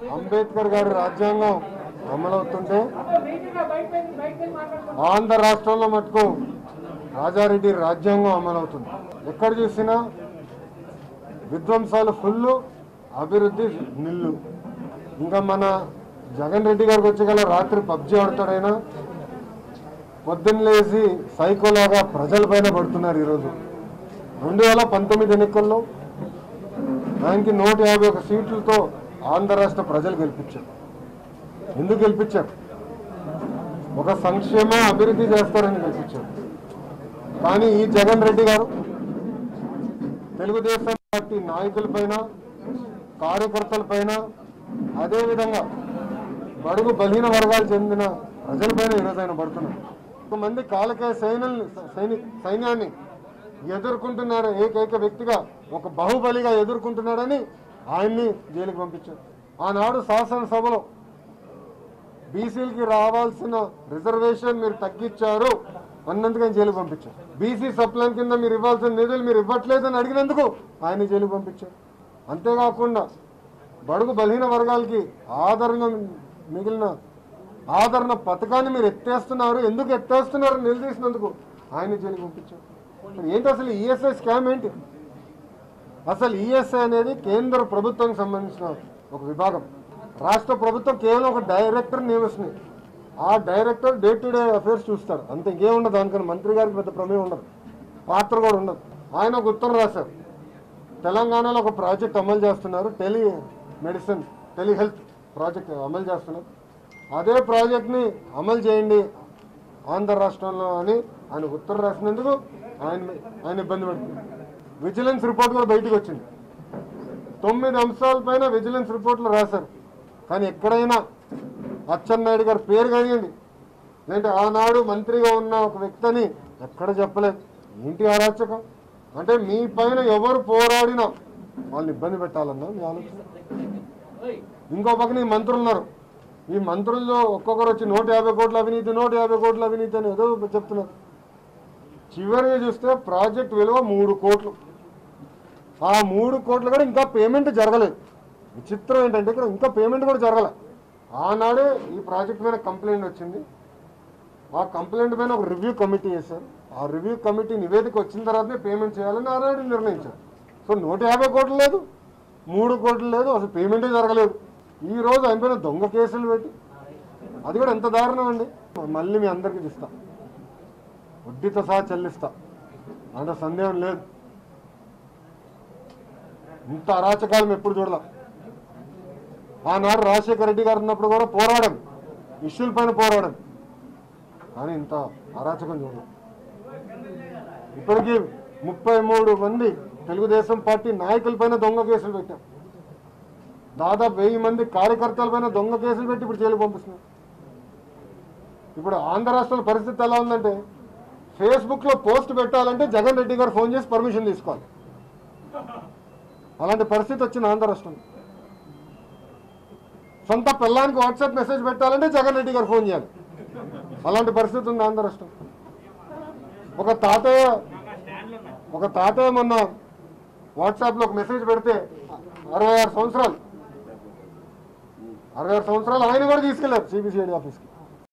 అంబేద్కర్ గారి రాజ్యాంగం అమలవుతుంటే ఆంధ్ర రాష్ట్రంలో మటుకు రాజారెడ్డి రాజ్యాంగం అమలవుతుంది ఎక్కడ చూసినా విధ్వంసాలు ఫుల్ అభివృద్ధి నిల్లు ఇంకా మన జగన్ రెడ్డి గారికి వచ్చి గల రాత్రి పబ్జి ఆడతాడైనా పొద్దున్న లేచి సైకోలాగా ప్రజల పైన పడుతున్నారు ఈరోజు రెండు వేల పంతొమ్మిది ఎన్నికల్లో ఆయనకి నూట యాభై ఒక సీట్లతో ఆంధ్ర రాష్ట్ర ప్రజలు గెలిపించారు ఎందుకు గెలిపించారు ఒక సంక్షేమ అభివృద్ధి చేస్తారని గెలిపించారు కానీ ఈ జగన్ రెడ్డి గారు తెలుగుదేశం పార్టీ నాయకులపైన కార్యకర్తలపైన అదేవిధంగా బడుగు బలహీన వర్గాలు చెందిన ప్రజలపైన ఈరోజు ఆయన పడుతున్నారు కొంతమంది కాలకాయ సైన్యాన్ని సైని సైన్యాన్ని ఎదుర్కొంటున్నాడు ఏకైక వ్యక్తిగా ఒక బాహుబలిగా ఎదుర్కొంటున్నాడని ఆయన్ని జైలుకి పంపించారు ఆనాడు శాసనసభలో బీసీలకి రావాల్సిన రిజర్వేషన్ మీరు తగ్గించారు అన్నందుకు ఆయన జైలుకి పంపించారు బీసీ సప్లైన్ కింద మీరు ఇవ్వాల్సిన నిధులు మీరు ఇవ్వట్లేదని అడిగినందుకు ఆయన జైలుకి పంపించారు అంతేకాకుండా బడుగు బలహీన వర్గాలకి ఆదరణ మిగిలిన ఆదరణ పథకాన్ని మీరు ఎత్తేస్తున్నారు ఎందుకు ఎత్తేస్తున్నారు అని నిలదీసినందుకు ఆయన జైలుకి పంపించారు మరి ఏంటి అసలు ఈఎస్ఐ స్కామ్ ఏంటి అసలు ఈఎస్ఐ అనేది కేంద్ర ప్రభుత్వానికి సంబంధించిన ఒక విభాగం రాష్ట్ర ప్రభుత్వం కేవలం ఒక డైరెక్టర్ నియమిస్తుంది ఆ director day to day affairs చూస్తాడు అంత ఇంకేముండదు దానికన్నా మంత్రి గారికి పెద్ద ప్రమేయం ఉండదు పాత్ర కూడా ఉండదు ఆయన ఒక ఉత్తరం రాశారు తెలంగాణలో ఒక ప్రాజెక్ట్ అమలు చేస్తున్నారు telemedicine telehealth project అమలు చేస్తున్నారు అదే ప్రాజెక్ట్ని అమలు చేయండి ఆంధ్ర రాష్ట్రంలో అని ఆయన ఉత్తరం రాసినందుకు ఆయన ఆయన ఇబ్బంది పడుతుంది విజిలెన్స్ రిపోర్ట్ కూడా బయటకు వచ్చింది తొమ్మిది అంశాలపైన విజిలెన్స్ రిపోర్ట్లు రాశారు కానీ ఎక్కడైనా అచ్చెన్నాయుడు గారి పేరు కానివ్వండి లేదంటే ఆనాడు మంత్రిగా ఉన్న ఒక వ్యక్తిని ఎక్కడ చెప్పలేదు ఏంటి అరాచకం అంటే మీ పైన ఎవరు పోరాడినా వాళ్ళని ఇబ్బంది పెట్టాలన్నా మీ ఆలోచన ఇంకో పక్కన ఈ మంత్రులు ఉన్నారు ఈ మంత్రుల్లో ఒక్కొక్కరు వచ్చి నూట యాభై కోట్ల అవినీతి నూట యాభై కోట్ల అవినీతి అని ఏదో చెప్తున్నారు చివరిగా చూస్తే ప్రాజెక్ట్ విలువ మూడు కోట్లు ఆ మూడు కోట్లు కూడా ఇంకా పేమెంట్ జరగలేదు విచిత్రం ఏంటంటే ఇక్కడ ఇంకా పేమెంట్ కూడా జరగలే ఆనాడే ఈ ప్రాజెక్ట్ మీద కంప్లైంట్ వచ్చింది ఆ కంప్లైంట్ పైన ఒక రివ్యూ కమిటీ వేశారు ఆ రివ్యూ కమిటీ నివేదిక వచ్చిన తర్వాతనే పేమెంట్ చేయాలని ఆనాడు నిర్ణయించారు సో నూట యాభై కోట్లు లేదు మూడు కోట్లు లేదు అసలు పేమెంటే జరగలేదు ఈ రోజు ఆయన పైన దొంగ కేసులు పెట్టి అది కూడా ఎంత దారుణం అండి మళ్ళీ మీ అందరికీ ఇస్తా వడ్డీతో సహా చెల్లిస్తా అంటే సందేహం లేదు ఇంత అరాచకాలం ఎప్పుడు చూడలా ఆనాడు రాజశేఖర రెడ్డి గారు ఉన్నప్పుడు కూడా పోరాడం ఇష్యూల పైన పోరాడం కానీ ఇంత అరాచకం చూడలేదు ఇప్పటికీ ముప్పై మూడు మంది తెలుగుదేశం పార్టీ నాయకులపైన దొంగ కేసులు పెట్టాం దాదాపు వెయ్యి మంది కార్యకర్తలపైన దొంగ కేసులు పెట్టి ఇప్పుడు జైలు పంపిస్తున్నారు ఇప్పుడు ఆంధ్ర రాష్ట్రంలో పరిస్థితి ఎలా ఉందంటే ఫేస్బుక్ లో పోస్ట్ పెట్టాలంటే జగన్ రెడ్డి గారు ఫోన్ చేసి పర్మిషన్ తీసుకోవాలి అలాంటి పరిస్థితి వచ్చింది ఆంధ్ర రాష్ట్రంలో సొంత పిల్లానికి వాట్సాప్ మెసేజ్ పెట్టాలంటే జగన్ రెడ్డి గారు ఫోన్ చేయాలి అలాంటి పరిస్థితి ఉంది ఆంధ్ర రాష్ట్రం ఒక తాతయ్య ఒక తాతయ్య మొన్న వాట్సాప్లో ఒక మెసేజ్ పెడితే అరవై ఆరు సంవత్సరాలు అరవై ఆరు సంవత్సరాలు ఆయన కూడా తీసుకెళ్లారు సిబిసిఐడి ఆఫీస్కి